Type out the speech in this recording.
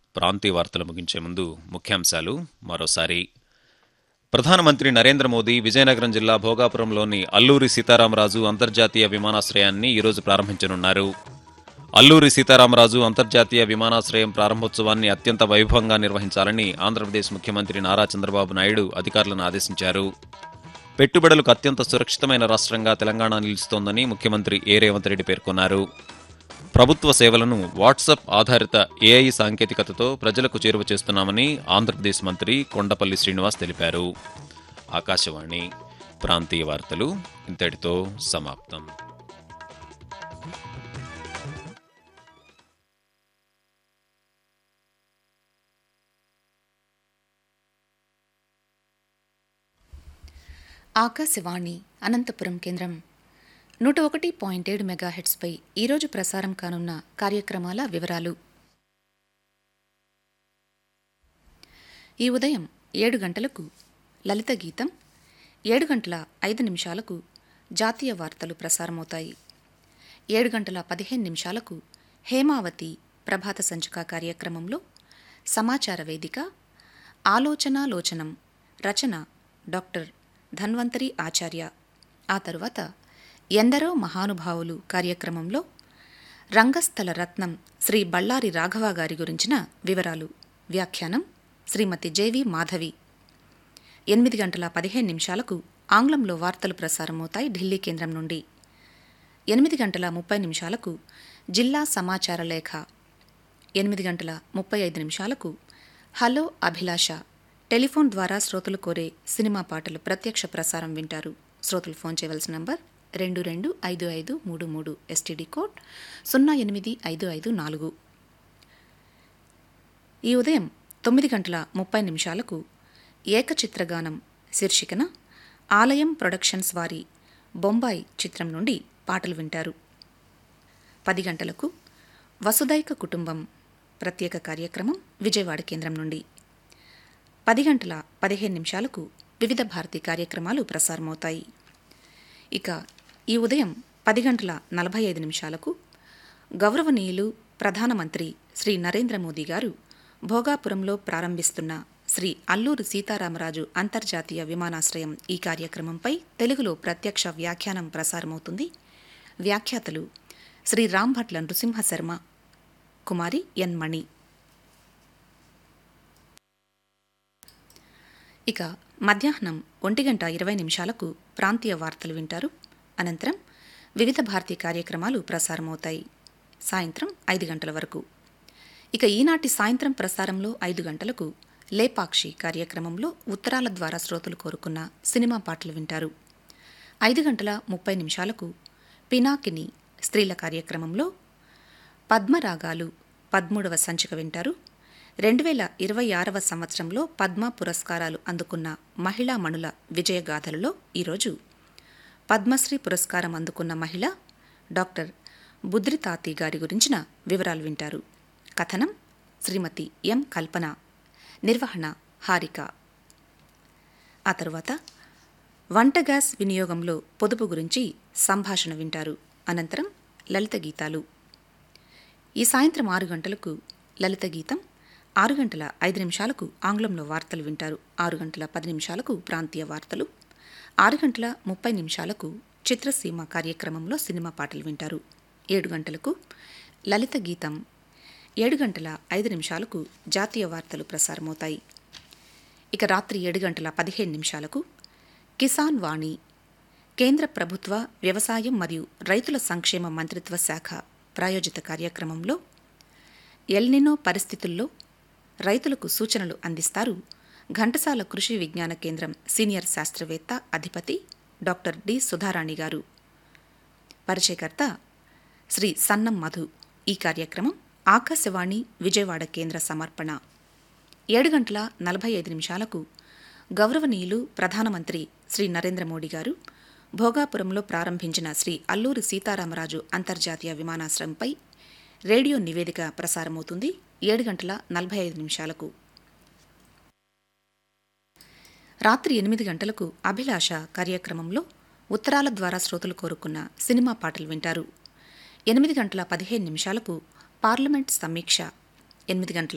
ప్రాంతీయ వార్తలు ముగించే ముందు ముఖ్యాంశాలు మరోసారి ప్రధానమంత్రి నరేంద్ర మోదీ విజయనగరం జిల్లా భోగాపురంలోని అల్లూరి సీతారామరాజు అంతర్జాతీయ విమానాశ్రయాన్ని ఈరోజు ప్రారంభించనున్నారు అల్లూరి సీతారామరాజు అంతర్జాతీయ విమానాశ్రయం ప్రారంభోత్సవాన్ని అత్యంత వైభవంగా నిర్వహించాలని ఆంధ్రప్రదేశ్ ముఖ్యమంత్రి నారా చంద్రబాబు నాయుడు అధికారులను ఆదేశించారు పెట్టుబడులకు అత్యంత సురక్షితమైన రాష్ట్రంగా తెలంగాణ నిలుస్తోందని ముఖ్యమంత్రి ఏ రేవంత్ రెడ్డి పేర్కొన్నారు ప్రభుత్వ సేవలను వాట్సాప్ ఆధారిత ఏఐ సాంకేతికతతో ప్రజలకు చేరువ చేస్తున్నామని ఆంధ్రప్రదేశ్ మంత్రి కొండపల్లి శ్రీనివాస్ తెలిపారు ఆకాశవాణి ప్రాంతీయ వార్తలు ఇంతటితో సమాప్తం ఆకాశవాణి అనంతపురం కేంద్రం నూట ఒకటి పాయింట్ ఏడు మెగాహెట్స్పై ఈరోజు ప్రసారం కానున్న కార్యక్రమాల వివరాలు ఈ ఉదయం ఏడు గంటలకు లలిత గీతం ఏడు గంటల ఐదు నిమిషాలకు జాతీయ వార్తలు ప్రసారమవుతాయి ఏడు గంటల పదిహేను నిమిషాలకు హేమావతి ప్రభాత సంచిక కార్యక్రమంలో సమాచార వేదిక ఆలోచనాలోచనం రచన డాక్టర్ ధన్వంతరి ఆచార్య ఆ తరువాత ఎందరో మహానుభావులు కార్యక్రమంలో రంగస్థల రత్నం శ్రీ బళ్ళారి రాఘవ గారి గురించిన వివరాలు వ్యాఖ్యానం శ్రీమతి జేవి మాధవి ఎనిమిది గంటల పదిహేను నిమిషాలకు ఆంగ్లంలో వార్తలు ప్రసారమవుతాయి ఢిల్లీ కేంద్రం నుండి ఎనిమిది గంటల ముప్పై నిమిషాలకు జిల్లా సమాచార లేఖ ఎనిమిది గంటల ముప్పై ఐదు నిమిషాలకు హలో అభిలాష టెలిఫోన్ ద్వారా శ్రోతలు కోరే సినిమా పాటలు ప్రత్యక్ష ప్రసారం వింటారు శ్రోతలు ఫోన్ చేయవలసిన నంబర్ రెండు రెండు ఐదు ఐదు మూడు మూడు ఎస్టీడీ కోడ్ సున్నా ఎనిమిది ఐదు ఐదు నాలుగు ఈ ఉదయం తొమ్మిది గంటల ముప్పై నిమిషాలకు ఏకచిత్రగానం శీర్షికన ఆలయం ప్రొడక్షన్స్ వారి బొంబాయి చిత్రం నుండి పాటలు వింటారు పది గంటలకు వసుదైక కుటుంబం ప్రత్యేక కార్యక్రమం విజయవాడ కేంద్రం నుండి పది గంటల పదిహేను నిమిషాలకు వివిధ భారతి కార్యక్రమాలు ప్రసారమవుతాయి ఇక ఈ ఉదయం పది గంటల నలభై ఐదు నిమిషాలకు గౌరవనీయులు ప్రధానమంత్రి శ్రీ నరేంద్ర మోదీ గారు భోగాపురంలో ప్రారంభిస్తున్న శ్రీ అల్లూరి సీతారామరాజు అంతర్జాతీయ విమానాశ్రయం ఈ కార్యక్రమంపై తెలుగులో ప్రత్యక్ష వ్యాఖ్యానం ప్రసారమవుతుంది వ్యాఖ్యాతలు శ్రీ రాంభట్ల నృసింహ శర్మ కుమారి ఎన్ మణి ఇక మధ్యాహ్నం ఒంటి గంట ఇరవై నిమిషాలకు ప్రాంతీయ వార్తలు వింటారు అనంతరం వివిధ భారతీ కార్యక్రమాలు ప్రసారమవుతాయి సాయంత్రం ఐదు గంటల వరకు ఇక ఈనాటి సాయంత్రం ప్రసారంలో ఐదు గంటలకు లేపాక్షి కార్యక్రమంలో ఉత్తరాల ద్వారా శ్రోతలు కోరుకున్న సినిమా పాటలు వింటారు ఐదు గంటల ముప్పై నిమిషాలకు పినాకిని స్త్రీల కార్యక్రమంలో పద్మరాగాలు పదమూడవ సంచిక వింటారు రెండు వేల ఇరవై ఆరవ సంవత్సరంలో పద్మ పురస్కారాలు అందుకున్న మహిళా మణుల విజయగాథలలో ఈరోజు పద్మశ్రీ పురస్కారం అందుకున్న మహిళ డాక్టర్ బుద్రితాతి గారి గురించిన వివరాలు వింటారు కథనం శ్రీమతి ఎం కల్పన నిర్వహణ హారిక ఆ తరువాత వంట గ్యాస్ వినియోగంలో పొదుపు గురించి సంభాషణ వింటారు అనంతరం లలిత గీతాలు ఈ సాయంత్రం ఆరు గంటలకు లలిత గీతం ఆరు గంటల ఐదు నిమిషాలకు ఆంగ్లంలో వార్తలు వింటారు ఆరు గంటల పది నిమిషాలకు ప్రాంతీయ వార్తలు ఆరు గంటల ముప్పై నిమిషాలకు చిత్రసీమ కార్యక్రమంలో సినిమా పాటలు వింటారు ఏడు గంటలకు లలిత గీతం ఏడు గంటల ఐదు నిమిషాలకు జాతీయ వార్తలు ప్రసారమవుతాయి ఇక రాత్రి ఏడు గంటల పదిహేను నిమిషాలకు కిసాన్ వాణి కేంద్ర ప్రభుత్వ వ్యవసాయం మరియు రైతుల సంక్షేమ మంత్రిత్వ శాఖ ప్రాయోజిత కార్యక్రమంలో ఎల్నినో పరిస్థితుల్లో రైతులకు సూచనలు అందిస్తారు ఘంటసాల కృషి విజ్ఞాన కేంద్రం సీనియర్ శాస్త్రవేత్త అధిపతి డాక్టర్ డి సుధారాణి గారు పరిచయకర్త శ్రీ సన్నం మధు ఈ కార్యక్రమం ఆకాశవాణి విజయవాడ కేంద్ర సమర్పణ ఏడు గంటల నలభై ఐదు నిమిషాలకు గౌరవనీయులు ప్రధానమంత్రి శ్రీ నరేంద్ర మోడీ గారు భోగాపురంలో ప్రారంభించిన శ్రీ అల్లూరి సీతారామరాజు అంతర్జాతీయ విమానాశ్రయంపై రేడియో నివేదిక ప్రసారమవుతుంది ఏడు గంటల నలభై ఐదు నిమిషాలకు రాత్రి ఎనిమిది గంటలకు అభిలాష కార్యక్రమంలో ఉత్తరాల ద్వారా శ్రోతలు కోరుకున్న సినిమా పాటలు వింటారు ఎనిమిది గంటల పదిహేను నిమిషాలకు పార్లమెంట్ సమీక్ష ఎనిమిది గంటల